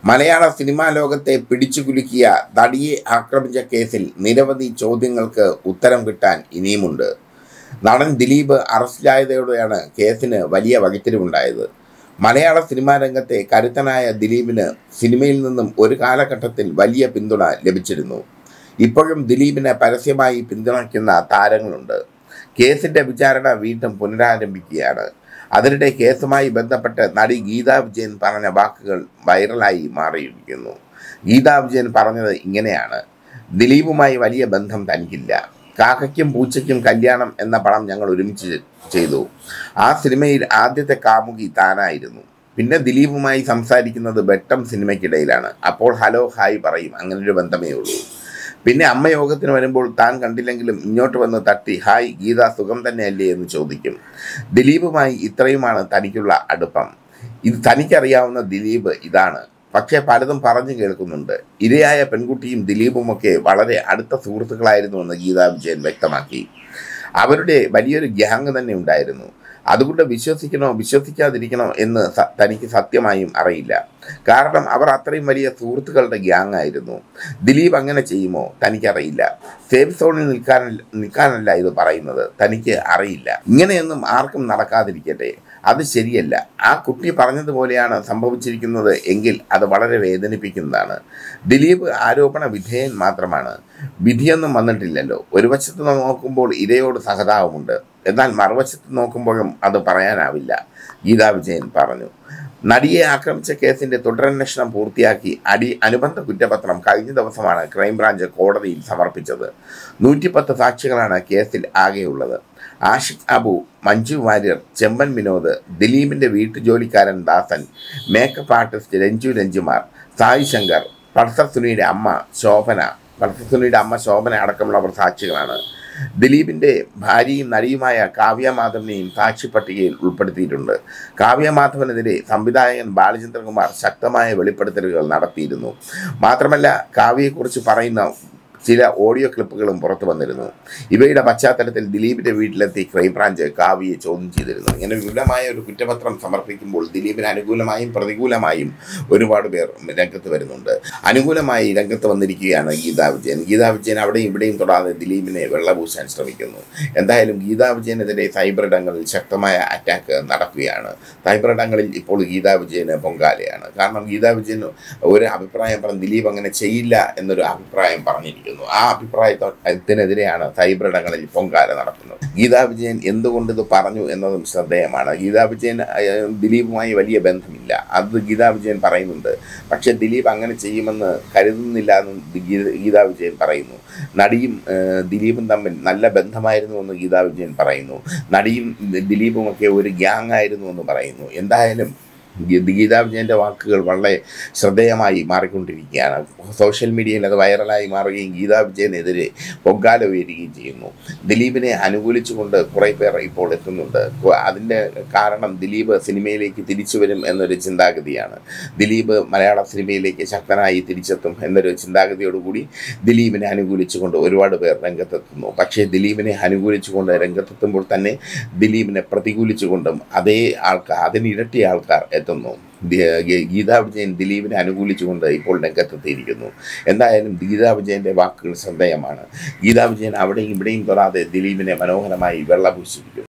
മലയാള സിനിമാ ലോകത്തെ പിടിച്ചുകുലുക്കിയ നടിയെ ആക്രമിച്ച കേസിൽ നിരവധി ചോദ്യങ്ങൾക്ക് ഉത്തരം കിട്ടാൻ ഇനിയുമുണ്ട് നടൻ ദിലീപ് അറസ്റ്റിലായതോടെയാണ് കേസിന് വലിയ വഴിത്തിരിവുണ്ടായത് മലയാള സിനിമാ രംഗത്തെ കരുത്തനായ ദിലീപിന് സിനിമയിൽ നിന്നും ഒരു കാലഘട്ടത്തിൽ വലിയ പിന്തുണ ലഭിച്ചിരുന്നു ഇപ്പോഴും ദിലീപിനെ പരസ്യമായി പിന്തുണയ്ക്കുന്ന താരങ്ങളുണ്ട് കേസിന്റെ വിചാരണ വീണ്ടും പുനരാരംഭിക്കുകയാണ് അതിനിടെ കേസുമായി ബന്ധപ്പെട്ട് നടി ഗീതാ വിജയൻ പറഞ്ഞ വാക്കുകൾ വൈറലായി മാറിയിരിക്കുന്നു ഗീതാ വിജയൻ പറഞ്ഞത് ഇങ്ങനെയാണ് ദിലീപുമായി വലിയ ബന്ധം തനിക്കില്ല കാക്കയ്ക്കും പൂച്ചയ്ക്കും കല്യാണം എന്ന പടം ഞങ്ങൾ ഒരുമിച്ച് ചെയ്തു ആ സിനിമയിൽ ആദ്യത്തെ കാമുകി താനായിരുന്നു പിന്നെ ദിലീപുമായി സംസാരിക്കുന്നത് വെട്ടം സിനിമയ്ക്കിടയിലാണ് അപ്പോൾ ഹലോ ഹായ് പറയും അങ്ങനൊരു ബന്ധമേ ഉള്ളൂ പിന്നെ അമ്മ യോഗത്തിന് വരുമ്പോൾ താൻ കണ്ടില്ലെങ്കിലും ഇങ്ങോട്ട് വന്ന് തട്ടി ഹായ് ഗീത സുഖം തന്നെയല്ലേ എന്ന് ചോദിക്കും ദിലീപുമായി ഇത്രയുമാണ് തനിക്കുള്ള അടുപ്പം ഇത് തനിക്കറിയാവുന്ന ദിലീപ് ഇതാണ് പക്ഷേ പലതും പറഞ്ഞു കേൾക്കുന്നുണ്ട് ഇരയായ പെൺകുട്ടിയും ദിലീപുമൊക്കെ വളരെ അടുത്ത സുഹൃത്തുക്കളായിരുന്നുവെന്ന് ഗീതാ വിജയൻ വ്യക്തമാക്കി അവരുടെ വലിയൊരു ഗ്യാങ് തന്നെ ഉണ്ടായിരുന്നു അതുകൊണ്ട് വിശ്വസിക്കണോ വിശ്വസിക്കാതിരിക്കണോ എന്ന് സ- തനിക്ക് സത്യമായും അറിയില്ല കാരണം അവർ അത്രയും വലിയ സുഹൃത്തുക്കളുടെ ഗ്യാങ് ആയിരുന്നു ദിലീപ് അങ്ങനെ ചെയ്യുമോ തനിക്കറിയില്ല സേഫ് സോണിൽ നിൽക്കാൻ നിൽക്കാനല്ല ഇത് പറയുന്നത് തനിക്ക് അറിയില്ല ഇങ്ങനെയൊന്നും ആർക്കും നടക്കാതിരിക്കട്ടെ അത് ശരിയല്ല ആ കുട്ടി പറഞ്ഞതുപോലെയാണ് സംഭവിച്ചിരിക്കുന്നത് എങ്കിൽ അത് വളരെ വേദനിപ്പിക്കുന്നതാണ് ദിലീപ് ആരോപണ വിധേയൻ മാത്രമാണ് വിധിയൊന്നും വന്നിട്ടില്ലല്ലോ ഒരു വശത്ത് നോക്കുമ്പോൾ ഇരയോട് സഹതാപമുണ്ട് എന്നാൽ മറുവശത്ത് നോക്കുമ്പോഴും അത് പറയാനാവില്ല ഗീതാ വിജയൻ പറഞ്ഞു നടിയെ ആക്രമിച്ച കേസിന്റെ തുടരന്വേഷണം പൂർത്തിയാക്കി അടി അനുബന്ധ കുറ്റപത്രം കഴിഞ്ഞ ദിവസമാണ് ക്രൈംബ്രാഞ്ച് കോടതിയിൽ സമർപ്പിച്ചത് നൂറ്റിപ്പത്ത് സാക്ഷികളാണ് കേസിൽ ആകെയുള്ളത് ആഷിഖ് അബു മഞ്ജു വാര്യർ ചെമ്പൻ വിനോദ് ദിലീപിന്റെ വീട്ടുജോലിക്കാരൻ Dasan makeup artist Ranju Ranjumar Sai Shankar Pulsar സുനിയുടെ അമ്മ ശോഭന പൾസർ സുനിയുടെ അമ്മ ശോഭന അടക്കമുള്ളവർ സാക്ഷികളാണ് ദിലീപിന്റെ ഭാര്യയും നടിയുമായ കാവ്യ മാധവനെയും സാക്ഷി പട്ടികയിൽ ഉൾപ്പെടുത്തിയിട്ടുണ്ട് കാവ്യ മാധവനെതിരെ സംവിധായകൻ ബാലചന്ദ്രകുമാർ ശക്തമായ വെളിപ്പെടുത്തലുകൾ നടത്തിയിരുന്നു മാത്രമല്ല കാവ്യയെക്കുറിച്ച് പറയുന്ന ചില ഓഡിയോ ക്ലിപ്പുകളും പുറത്തു വന്നിരുന്നു ഇവയുടെ പശ്ചാത്തലത്തിൽ ദിലീപിന്റെ വീട്ടിലെത്തി ക്രൈംബ്രാഞ്ച് കാവ്യയെ ചോദ്യം ചെയ്തിരുന്നു ഇങ്ങനെ വിപുലമായ ഒരു കുറ്റപത്രം സമർപ്പിക്കുമ്പോൾ ദിലീപിന് അനുകൂലമായും പ്രതികൂലമായും ഒരുപാട് പേർ രംഗത്ത് വരുന്നുണ്ട് അനുകൂലമായി രംഗത്ത് വന്നിരിക്കുകയാണ് ഗീതാ വിജയൻ ഗീതാ വിജയൻ അവിടെയും ഇവിടെയും തൊടാതെ ദിലീപിനെ വെള്ളപൂശാൻ ശ്രമിക്കുന്നു എന്തായാലും ഗീതാ വിജയനെതിരെ സൈബർ ഇടങ്ങളിൽ ശക്തമായ അറ്റാക്ക് നടക്കുകയാണ് സൈബർ ഇടങ്ങളിൽ ഇപ്പോൾ ഗീതാ വിജയന് പൊങ്കാലയാണ് കാരണം ഗീതാ വിജയൻ ഒരു അഭിപ്രായം പറഞ്ഞ് ദിലീപ് അങ്ങനെ ചെയ്യില്ല എന്നൊരു അഭിപ്രായം പറഞ്ഞിരിക്കുന്നു ആ അഭിപ്രായത്തിനെതിരെയാണ് സൈബർ ഇടങ്ങളിൽ പൊങ്കാല നടക്കുന്നത് ഗീതാ വിജയൻ എന്തുകൊണ്ട് ഇത് പറഞ്ഞു എന്നതും ശ്രദ്ധേയമാണ് ഗീതാ വിജയൻ അഹ്, ദിലീപുമായി വലിയ ബന്ധമില്ല അത് ഗീതാ വിജയൻ പറയുന്നുണ്ട് പക്ഷെ ദിലീപ് അങ്ങനെ ചെയ്യുമെന്ന് കരുതുന്നില്ല എന്നും ഗീ- ഗീതാ വിജയൻ പറയുന്നു നടിയും ഏഹ്, ദിലീപും തമ്മിൽ നല്ല ബന്ധമായിരുന്നു എന്ന് ഗീതാ വിജയൻ പറയുന്നു നടിയും ദിലീപും ഒക്കെ ഒരു ഗ്യാങ് ആയിരുന്നു എന്ന് പറയുന്നു എന്തായാലും ഗീ- ഗീതാ വിജയൻ്റെ വാക്കുകൾ വളരെ ശ്രദ്ധേയമായി മാറിക്കൊണ്ടിരിക്കുകയാണ് സോഷ്യൽ മീഡിയയിൽ അത് വൈറലായി മാറുകയും ഗീതാ വിജയനെതിരെ പൊങ്കാല ഉയരുകയും ചെയ്യുന്നു ദിലീപിനെ അനുകൂലിച്ചുകൊണ്ട് കുറേ പേർ ഇപ്പോൾ എത്തുന്നുണ്ട് കു- അതിൻ്റെ കാരണം ദിലീപ് സിനിമയിലേക്ക് തിരിച്ചു വരും എന്നൊരു ചിന്താഗതിയാണ് ദിലീപ് മലയാള സിനിമയിലേക്ക് ശക്തനായി തിരിച്ചെത്തും എന്നൊരു ചിന്താഗതിയോടുകൂടി ദിലീപിനെ അനുകൂലിച്ചുകൊണ്ട് ഒരുപാട് പേർ രംഗത്തെത്തുന്നു പക്ഷേ ദിലീപിനെ അനുകൂലിച്ചുകൊണ്ട് രംഗത്തെത്തുമ്പോൾ തന്നെ ദിലീപിനെ പ്രതികൂലിച്ചുകൊണ്ടും അതേ ആൾക്കാർ അതിനിരട്ടി ആൾക്കാർ എത്തുന്നു ദി- ഗീ- ഗീതാ വിജയൻ ദിലീപിനെ അനുകൂലിച്ചുകൊണ്ട് ഇപ്പോൾ രംഗത്തെത്തിയിരിക്കുന്നു എന്തായാലും ഗീതാ വിജയൻ്റെ വാക്കുകൾ ശ്രദ്ധേയമാണ് ഗീതാ വിജയൻ അവിടെയും ഇവിടെയും തൊടാതെ ദിലീപിനെ മനോഹരമായി വെള്ളപൂശിയിരിക്കുന്നു